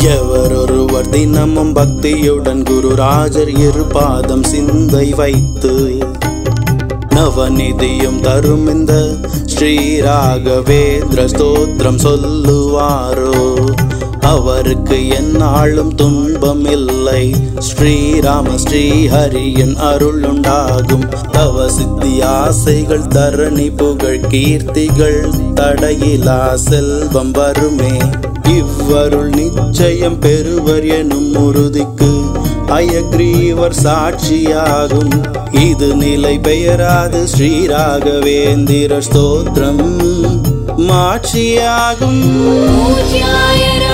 எவரொருவர் தினமும் பக்தியுடன் குருராஜர் இரு பாதம் சிந்தை வைத்து நவநிதியும் தரும் இந்த ஸ்ரீராகவேந்திர ஸ்தோத்திரம் சொல்லுவாரோ அவருக்கு எந்நாளும் துன்பம் இல்லை ஸ்ரீராம ஸ்ரீஹரியின் அருள் உண்டாகும் தவ சித்தி ஆசைகள் தரணி புகழ் கீர்த்திகள் தடையிலா செல்வம் வருமே இவ்வருள் நிச்சயம் பெறுவர் எனும் உறுதிக்கு அயக்ரீவர் சாட்சியாகும் இது நிலை பெயராது ஸ்ரீராகவேந்திர ஸ்தோத்திரம் மாட்சியாகும் பூஜ்யாய